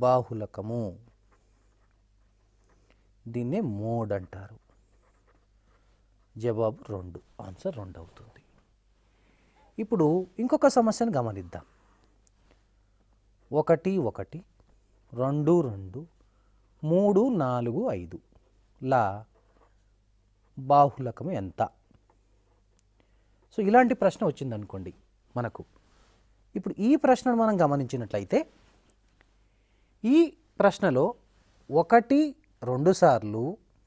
Speaker 1: బాహులకము దీన్నే మోడ్ అంటారు జవాబు రెండు ఆన్సర్ రెండు అవుతుంది ఇప్పుడు ఇంకొక సమస్యను గమనిద్దాం ఒకటి ఒకటి రెండు రెండు మూడు నాలుగు ఐదు లా బాహులకం ఎంత సో ఇలాంటి ప్రశ్న వచ్చిందనుకోండి మనకు ఇప్పుడు ఈ ప్రశ్నను మనం గమనించినట్లయితే ఈ ప్రశ్నలో ఒకటి రెండు సార్లు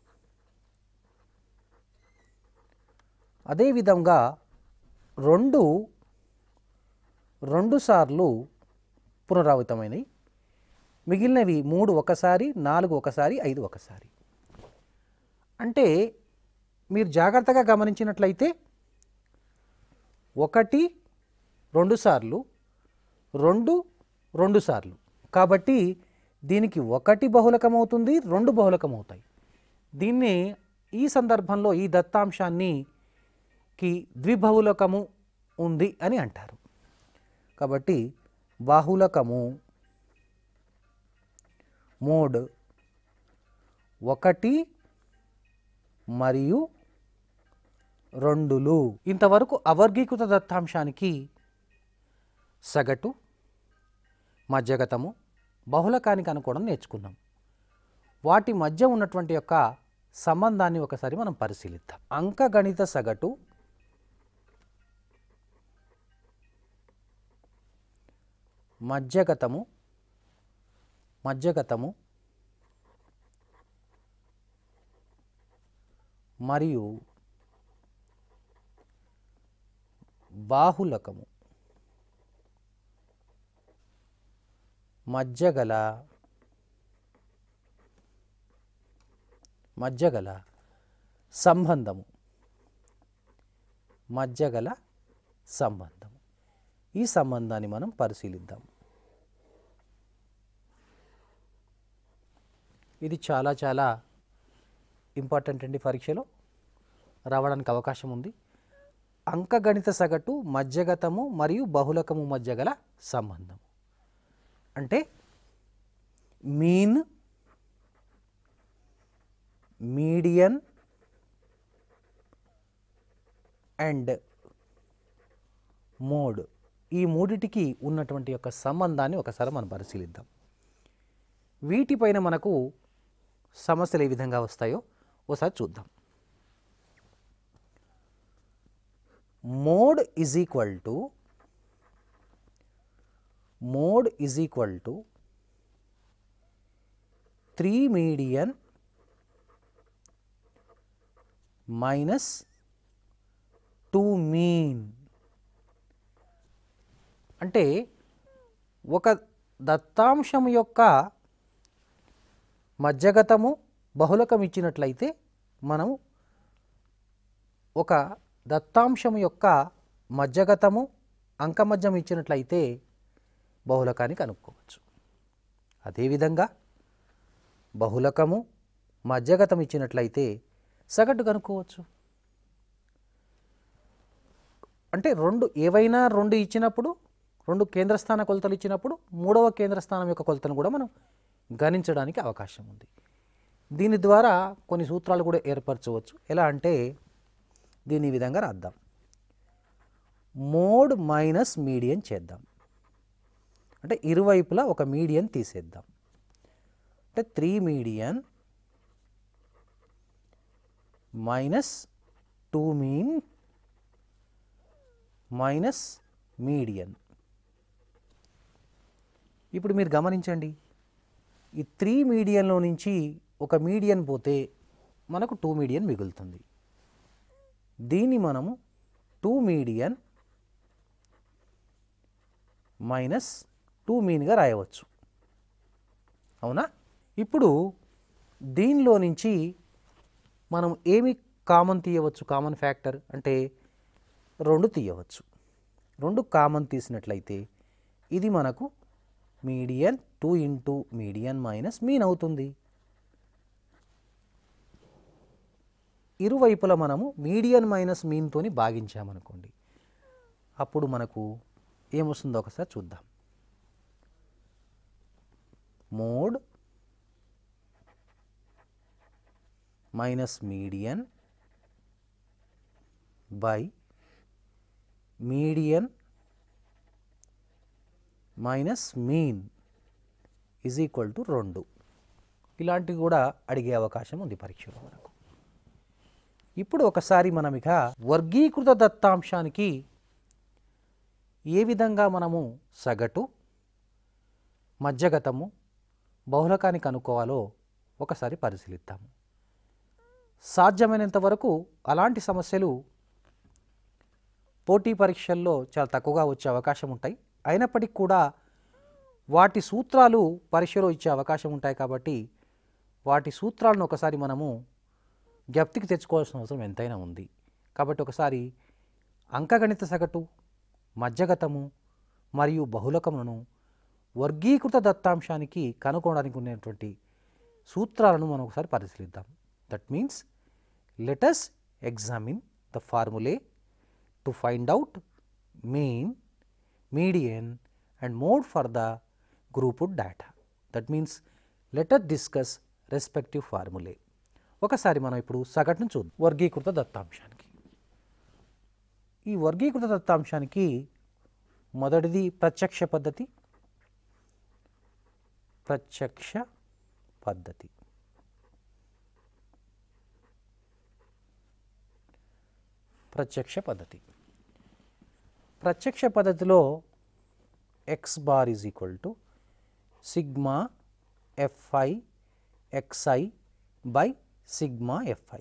Speaker 1: అదేవిధంగా రెండు రెండు సార్లు పునరావృతమైనవి మిగిలినవి మూడు ఒకసారి నాలుగు ఒకసారి ఐదు ఒకసారి అంటే మీరు జాగ్రత్తగా గమనించినట్లయితే ఒకటి రెండు సార్లు రెండు రెండు సార్లు కాబట్టి దీనికి ఒకటి బహుళకం అవుతుంది రెండు బహుళకం అవుతాయి దీన్ని ఈ సందర్భంలో ఈ దత్తాంశాన్ని కి ద్విబహుళకము ఉంది అని అంటారు కాబట్టి బాహుళకము మోడ్ ఒకటి మరియు రెండులు ఇంతవరకు అవర్గీకృత దత్తాంశానికి సగటు మధ్యగతము బహుళకానికి అనుకోవడం నేర్చుకున్నాం వాటి మధ్య ఉన్నటువంటి యొక్క సంబంధాన్ని ఒకసారి మనం పరిశీలిద్దాం అంకగణిత సగటు మధ్యగతము మధ్యగతము మరియు బాహులకము మధ్యగల మధ్యగల సంబంధము మధ్యగల సంబంధము ఈ సంబంధాన్ని మనం పరిశీలిద్దాం ఇది చాలా చాలా ఇంపార్టెంట్ అండి పరీక్షలో రావడానికి అవకాశం ఉంది అంకగణిత సగటు మధ్యగతము మరియు బహుళకము మధ్య గల సంబంధం అంటే మీన్ మీడియన్ అండ్ మోడ్ ఈ మూడిటికి ఉన్నటువంటి యొక్క సంబంధాన్ని ఒకసారి మనం పరిశీలిద్దాం వీటిపైన మనకు సమస్యలు ఏ విధంగా వస్తాయో ఒకసారి చూద్దాం mode is equal to mode is equal to three median minus two mean అంటే ఒక దత్తాంశం యొక్క మధ్యగతము బహుళకం ఇచ్చినట్లయితే మనం ఒక దత్తాంశం యొక్క మధ్యగతము అంకమధ్యం ఇచ్చినట్లయితే బహుళకాన్ని కనుక్కోవచ్చు అదేవిధంగా బహుళకము మధ్యగతం ఇచ్చినట్లయితే సగటు కనుక్కోవచ్చు అంటే రెండు ఏవైనా రెండు ఇచ్చినప్పుడు రెండు కేంద్రస్థాన కొలతలు ఇచ్చినప్పుడు మూడవ కేంద్రస్థానం యొక్క కొలతను కూడా మనం గణించడానికి అవకాశం ఉంది దీని ద్వారా కొన్ని సూత్రాలు కూడా ఏర్పరచవచ్చు ఎలా అంటే దీని ఈ విధంగా రాద్దాం మోడ్ మైనస్ మీడియన్ చేద్దాం అంటే ఇరువైపులా ఒక మీడియన్ తీసేద్దాం అంటే three median minus two mean minus median ఇప్పుడు మీరు గమనించండి ఈ త్రీ మీడియన్లో నుంచి ఒక మీడియన్ పోతే మనకు టూ మీడియన్ మిగులుతుంది దీన్ని మనము టూ మీడియన్ మైనస్ టూ మీన్గా రాయవచ్చు అవునా ఇప్పుడు దీనిలో నుంచి మనం ఏమి కామన్ తీయవచ్చు కామన్ ఫ్యాక్టర్ అంటే రెండు తీయవచ్చు రెండు కామన్ తీసినట్లయితే ఇది మనకు median two into median minus mean అవుతుంది ఇరువైపుల మనము మీడియన్ మైనస్ మీన్తోని భాగించామనుకోండి అప్పుడు మనకు ఏమొస్తుందో ఒకసారి చూద్దాం mode minus median by median minus mean is equal to రెండు ఇలాంటివి కూడా అడిగే అవకాశం ఉంది పరీక్షలో మనకు ఇప్పుడు ఒకసారి మనం ఇక వర్గీకృత దత్తాంశానికి ఏ విధంగా మనము సగటు మధ్యగతము బహుళకాన్ని కనుక్కోవాలో ఒకసారి పరిశీలిద్దాము సాధ్యమైనంత వరకు అలాంటి సమస్యలు పోటీ పరీక్షల్లో చాలా తక్కువగా వచ్చే అవకాశం ఉంటాయి అయినప్పటికీ కూడా వాటి సూత్రాలు పరీక్షలో ఇచ్చే అవకాశం ఉంటాయి కాబట్టి వాటి సూత్రాలను ఒకసారి మనము జ్ఞప్తికి తెచ్చుకోవాల్సిన అవసరం ఎంతైనా ఉంది కాబట్టి ఒకసారి అంకగణిత సగటు మధ్యగతము మరియు బహుళకములను వర్గీకృత దత్తాంశానికి కనుక్కోవడానికి ఉన్నటువంటి సూత్రాలను మనం ఒకసారి పరిశీలిద్దాం that means let us examine the formulae to find out mean median and mode for the grouped data that means later discuss respective formulae ఒకసారి మనం ఇప్పుడు సగటును చూద్దాం వర్గీకృత దత్తాంశానికి ఈ వర్గీకృత దత్తాంశానికి మొదటిది ప్రత్యక్ష పద్ధతి ప్రత్యక్ష పద్ధతి ప్రత్యక్ష పద్ధతి ప్రత్యక్ష పద్ధతిలో x bar is equal to sigma f i x i by sigma f i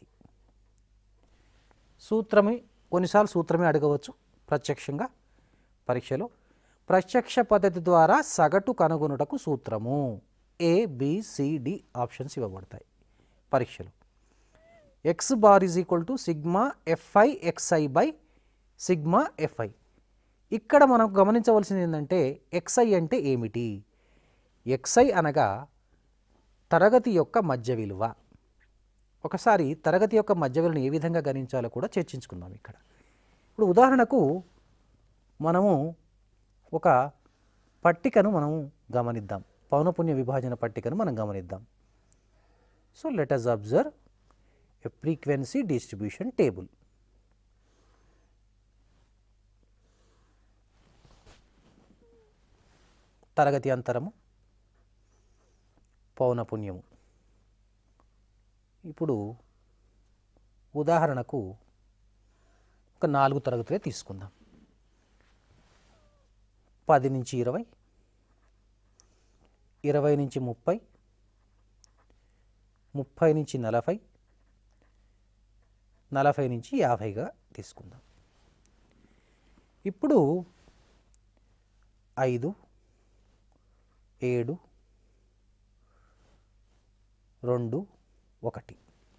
Speaker 1: సూత్రమే కొన్నిసార్లు సూత్రమే అడగవచ్చు ప్రత్యక్షంగా పరీక్షలో ప్రత్యక్ష పద్ధతి ద్వారా సగటు కనుగొనుటకు సూత్రము ఏ బిసిడి ఆప్షన్స్ ఇవ్వబడతాయి పరీక్షలో x bar is equal to sigma f i x i by sigma f i ఇక్కడ మనం గమనించవలసింది ఏంటంటే ఎక్స్ఐ అంటే ఏమిటి ఎక్స్ఐ అనగా తరగతి యొక్క మధ్య విలువ ఒకసారి తరగతి యొక్క మధ్య విలువను ఏ విధంగా గణించాలో కూడా చర్చించుకుందాం ఇక్కడ ఇప్పుడు ఉదాహరణకు మనము ఒక పట్టికను మనం గమనిద్దాం పౌనపుణ్య విభాజన పట్టికను మనం గమనిద్దాం so let us observe a frequency distribution table తరగతి అంతరము పౌనపుణ్యము ఇప్పుడు ఉదాహరణకు ఒక నాలుగు తరగతులే తీసుకుందాం పది నుంచి ఇరవై ఇరవై నుంచి ముప్పై ముప్పై నుంచి నలభై నలభై నుంచి యాభైగా తీసుకుందాం ఇప్పుడు ఐదు ఏడు రెండు ఒకటి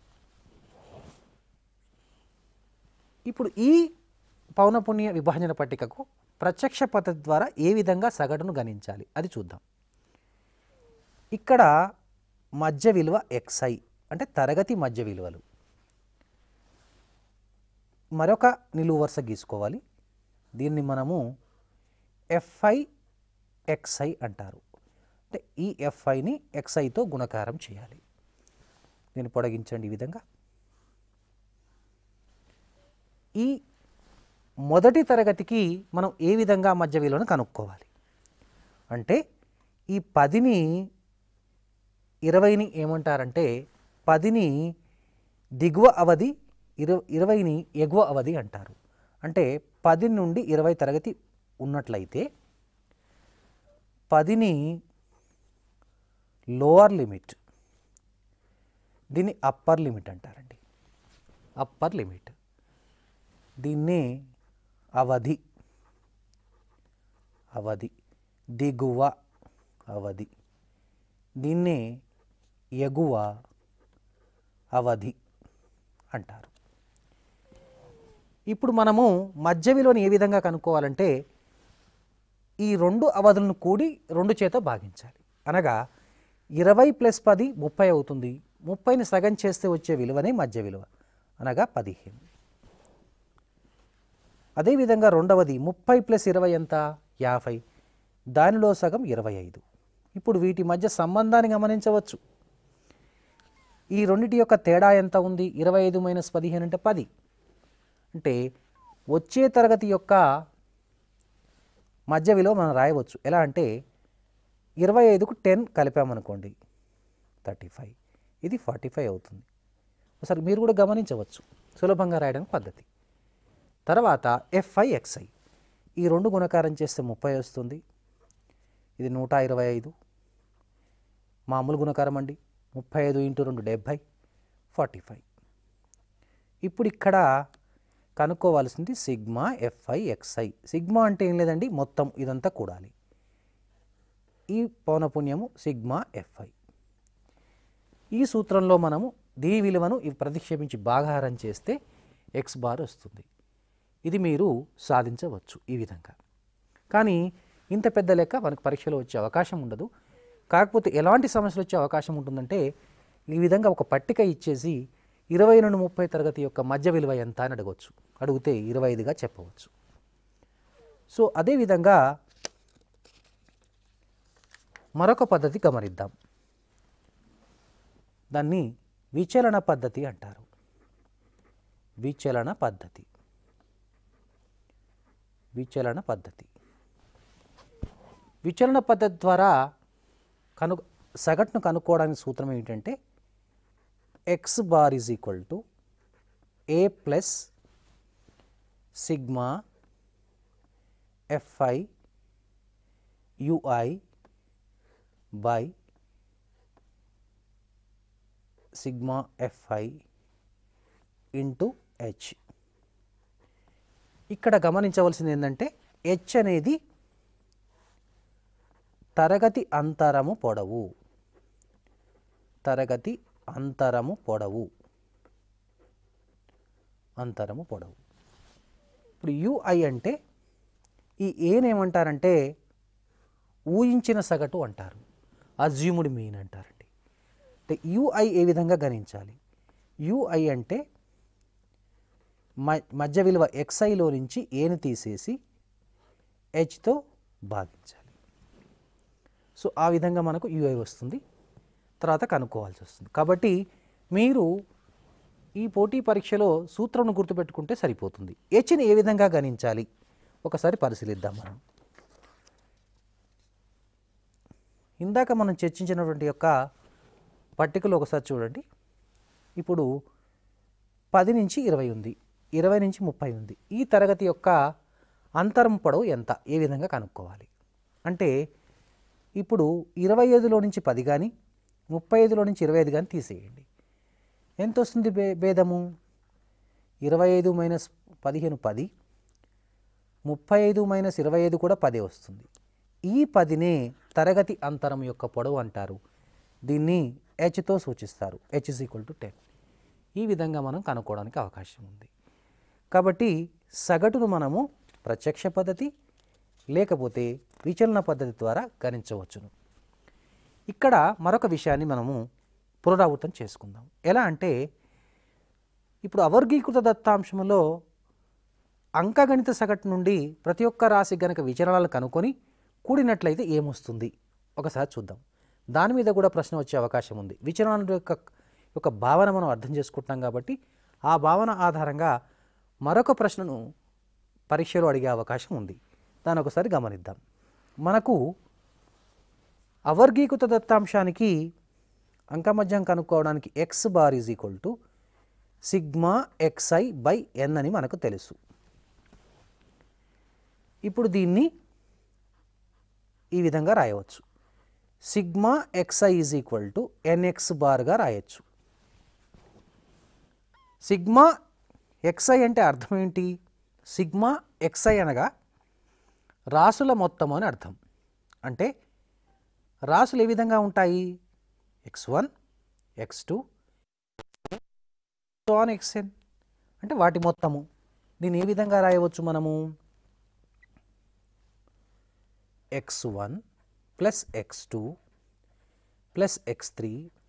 Speaker 1: ఇప్పుడు ఈ పౌనపుణ్య విభజన పట్టికకు ప్రత్యక్ష పద్ధతి ద్వారా ఏ విధంగా సగటును గణించాలి అది చూద్దాం ఇక్కడ మధ్య విలువ ఎక్స్ఐ అంటే తరగతి మధ్య విలువలు మరొక నిలువు వరుస గీసుకోవాలి దీన్ని మనము ఎఫ్ఐ ఎక్స్ఐ అంటారు అంటే ఈ ఎఫ్ఐని ఎక్స్ఐతో గుణకారం చేయాలి దీన్ని పొడిగించండి ఈ విధంగా ఈ మొదటి తరగతికి మనం ఏ విధంగా మధ్య విలువను కనుక్కోవాలి అంటే ఈ పదిని ఇరవైని ఏమంటారంటే పదిని దిగువ అవధి ఇరవై ఇరవైని ఎగువ అవధి అంటారు అంటే పది నుండి ఇరవై తరగతి ఉన్నట్లయితే పదిని లోవర్ లిమిట్ దీన్ని అప్పర్ లిమిట్ అంటారండి అప్పర్ లిమిట్ దీన్ని అవధి అవధి దిగువ అవధి దీన్ని ఎగువ అవధి అంటారు ఇప్పుడు మనము మధ్య విలువను ఏ విధంగా కనుక్కోవాలంటే ఈ రెండు అవధులను కూడి రెండు చేత భాగించాలి అనగా ఇరవై ప్లస్ పది ముప్పై అవుతుంది ముప్పైని సగం చేస్తే వచ్చే విలువనే మధ్య విలువ అనగా పదిహేను అదేవిధంగా రెండవది ముప్పై ప్లస్ ఇరవై ఎంత యాభై దానిలో సగం ఇరవై ఐదు ఇప్పుడు వీటి మధ్య సంబంధాన్ని గమనించవచ్చు ఈ రెండిటి యొక్క తేడా ఎంత ఉంది ఇరవై ఐదు మైనస్ పదిహేను అంటే పది అంటే వచ్చే తరగతి యొక్క మధ్య విలువ మనం రాయవచ్చు ఎలా అంటే ఇరవై ఐదుకు టెన్ కలిపామనుకోండి థర్టీ ఫైవ్ ఇది ఫార్టీ ఫైవ్ అవుతుంది ఒకసారి మీరు కూడా గమనించవచ్చు సులభంగా రాయడానికి పద్ధతి తర్వాత ఎఫ్ఐ ఎక్స్ఐ ఈ రెండు గుణకారం చేస్తే ముప్పై వస్తుంది ఇది నూట ఇరవై ఐదు మామూలు గుణకారం అండి ముప్పై ఐదు ఇంటూ రెండు డెబ్భై ఫార్టీ ఫైవ్ ఇప్పుడు ఇక్కడ కనుక్కోవాల్సింది సిగ్మా ఎఫ్ఐ ఎక్స్ఐ సిగ్మా అంటే ఏం లేదండి మొత్తం ఇదంతా కూడాలి ఈ పౌనపుణ్యము సిగ్మా ఎఫ్ఐ ఈ సూత్రంలో మనము దీని విలువను ఇవి ప్రతిక్షేపించి భాగాహారం చేస్తే ఎక్స్ బార్ వస్తుంది ఇది మీరు సాధించవచ్చు ఈ విధంగా కానీ ఇంత పెద్ద లెక్క మనకు పరీక్షలో వచ్చే అవకాశం ఉండదు కాకపోతే ఎలాంటి సమస్యలు వచ్చే అవకాశం ఉంటుందంటే ఈ విధంగా ఒక పట్టిక ఇచ్చేసి ఇరవై నుండి ముప్పై తరగతి యొక్క మధ్య విలువ ఎంత అని అడగవచ్చు అడిగితే ఇరవై ఐదుగా చెప్పవచ్చు సో అదేవిధంగా మరొక పద్ధతి గమనిద్దాం దాన్ని విచలన పద్ధతి అంటారు విచలన పద్ధతి విచలన పద్ధతి విచలన పద్ధతి ద్వారా కను సగటును కనుక్కోవడానికి సూత్రం ఏంటంటే x bar is equal to a plus sigma f i u i by sigma f i into h ఇక్కడ గమనించవలసింది ఏంటంటే హెచ్ అనేది తరగతి అంతరము పొడవు తరగతి అంతరము పొడవు అంతరము పొడవు ఇప్పుడు యుఐ అంటే ఈ ఏనేమంటారంటే ఊహించిన సగటు అంటారు అజ్యూముడ్ మీన్ అంటారండి అంటే యుఐ ఏ విధంగా గణించాలి యుఐ అంటే మ మధ్య విలువ ఎక్స్ఐలో నుంచి ఏని తీసేసి హెచ్తో భాగించాలి సో ఆ విధంగా మనకు యుఐ వస్తుంది తర్వాత కనుక్కోవాల్సి వస్తుంది కాబట్టి మీరు ఈ పోటీ పరీక్షలో సూత్రంను గుర్తుపెట్టుకుంటే సరిపోతుంది హెచ్ని ఏ విధంగా గణించాలి ఒకసారి పరిశీలిద్దాం మనం ఇందాక మనం చర్చించినటువంటి యొక్క పట్టికలో ఒకసారి చూడండి ఇప్పుడు పది నుంచి ఇరవై ఉంది ఇరవై నుంచి ముప్పై ఉంది ఈ తరగతి యొక్క అంతరం పొడవు ఎంత ఏ విధంగా కనుక్కోవాలి అంటే ఇప్పుడు ఇరవై ఐదులో నుంచి పది కానీ ముప్పై ఐదులో నుంచి ఇరవై ఐదు కానీ తీసేయండి ఎంత వస్తుంది భే భేదము ఇరవై ఐదు మైనస్ పదిహేను పది ముప్పై ఐదు మైనస్ ఇరవై ఐదు కూడా పదే వస్తుంది ఈ పదినే తరగతి అంతరం యొక్క పొడవు అంటారు దీన్ని హెచ్తో సూచిస్తారు h is equal to ten ఈ విధంగా మనం కనుక్కోవడానికి అవకాశం ఉంది కాబట్టి సగటును మనము ప్రత్యక్ష పద్ధతి లేకపోతే విచలన పద్ధతి ద్వారా గణించవచ్చును ఇక్కడ మరొక విషయాన్ని మనము పునరావృతం చేసుకుందాం ఎలా అంటే ఇప్పుడు అవర్గీకృత దత్తాంశంలో అంకగణిత సగటు నుండి ప్రతి ఒక్క రాశి గనక విచలనాలు కనుక్కొని కూడినట్లయితే ఏమొస్తుంది ఒకసారి చూద్దాం దాని మీద కూడా ప్రశ్న వచ్చే అవకాశం ఉంది విచలనాల యొక్క యొక్క భావన మనం అర్థం చేసుకుంటున్నాం కాబట్టి ఆ భావన ఆధారంగా మరొక ప్రశ్నను పరీక్షలో అడిగే అవకాశం ఉంది దాన్ని ఒకసారి గమనిద్దాం మనకు అవర్గీకృత దత్తాంశానికి అంకమధ్యం కనుక్కోవడానికి x bar is equal to sigma x i by n అని మనకు తెలుసు ఇప్పుడు దీన్ని ఈ విధంగా రాయవచ్చు sigma x i is equal to n x బార్గా రాయొచ్చు సిగ్మా ఎక్స్ఐ అంటే అర్థం ఏంటి సిగ్మా ఎక్స్ఐ అనగా రాసుల మొత్తం అని అర్థం అంటే రాసులు ఏ విధంగా ఉంటాయి x one x two on x n అంటే వాటి మొత్తము దీన్ని ఏ విధంగా రాయవచ్చు మనము x one plus x two plus x three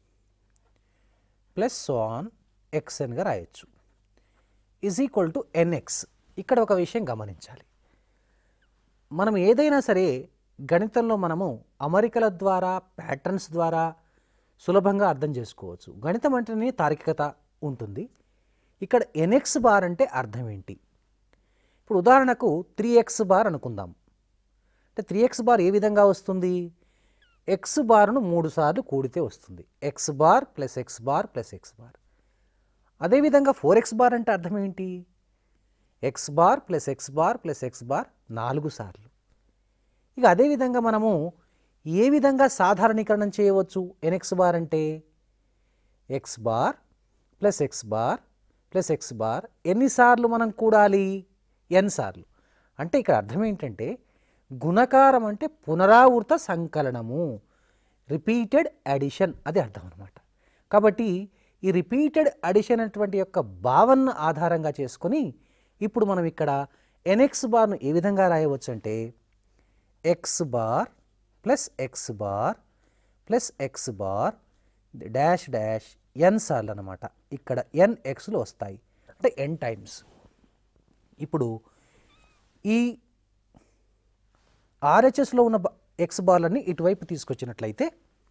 Speaker 1: plus on ఎక్స్ఎన్గా రాయొచ్చు ఈజ్ ఈక్వల్ టు ఎన్ఎక్స్ ఇక్కడ ఒక విషయం గమనించాలి మనం ఏదైనా సరే గణితంలో మనము అమరికల ద్వారా ప్యాటర్న్స్ ద్వారా సులభంగా అర్థం చేసుకోవచ్చు గణితం అంటేనే తార్కికత ఉంటుంది ఇక్కడ ఎన్ఎక్స్ బార్ అంటే అర్థం ఏంటి ఇప్పుడు ఉదాహరణకు త్రీ ఎక్స్ బార్ అనుకుందాం అంటే త్రీ ఎక్స్ బార్ ఏ విధంగా వస్తుంది ఎక్స్ బార్ను మూడు సార్లు కూడితే వస్తుంది x bar plus x bar plus x bar అదేవిధంగా ఫోర్ ఎక్స్ బార్ అంటే అర్థం ఏంటి x bar plus x bar plus x bar నాలుగు సార్లు ఇక అదేవిధంగా మనము ఏ విధంగా సాధారణీకరణం చేయవచ్చు ఎన్ఎక్స్ బార్ అంటే x bar plus x bar plus x bar ఎన్నిసార్లు మనం కూడాలి ఎన్ సార్లు అంటే ఇక్కడ అర్థం ఏంటంటే గుణకారం అంటే పునరావృత సంకలనము రిపీటెడ్ అడిషన్ అది అర్థం అనమాట కాబట్టి ఈ రిపీటెడ్ అడిషన్ అటువంటి యొక్క భావనను ఆధారంగా చేసుకొని ఇప్పుడు మనం ఇక్కడ ఎన్ఎక్స్ బార్ను ఏ విధంగా రాయవచ్చు అంటే x bar plus x bar plus x bar dash dash n సార్లు అనమాట ఇక్కడ ఎన్ ఎక్స్లు వస్తాయి అంటే ఎన్ టైమ్స్ ఇప్పుడు ఈ ఆర్హెచ్ఎస్లో ఉన్న బ- ఎక్స్ బార్లన్నీ ఇటువైపు తీసుకొచ్చినట్లయితే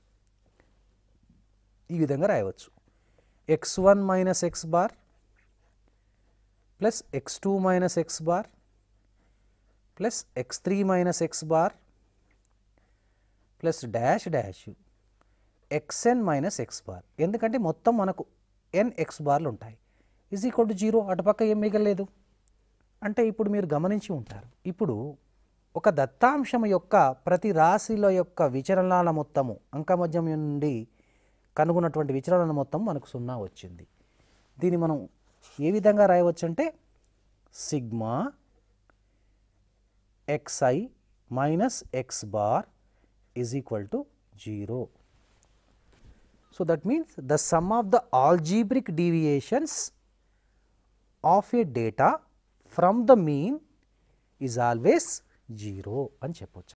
Speaker 1: ఈ విధంగా రాయవచ్చు x one minus x bar plus x two minus x bar plus x three minus x bar plus dash dash x n minus x bar ఎందుకంటే మొత్తం మనకు ఎన్ ఎక్స్ బార్లు ఉంటాయి ఈజ్ ఈక్వల్ టు జీరో అటుపక్క ఏం మిగలేదు అంటే ఇప్పుడు మీరు గమనించి ఉంటారు ఇప్పుడు ఒక దత్తాంశం యొక్క ప్రతి రాశిల యొక్క విచలనాల మొత్తము అంకమధ్యం నుండి కనుగొన్నటువంటి విచలనాల మొత్తం మనకు సున్నా వచ్చింది దీన్ని మనం ఏ విధంగా రాయవచ్చు అంటే sigma xi minus x bar is equal to 0. So, that means the sum of the algebraic deviations of a data from the mean is always 0 అని చెప్పొచ్చు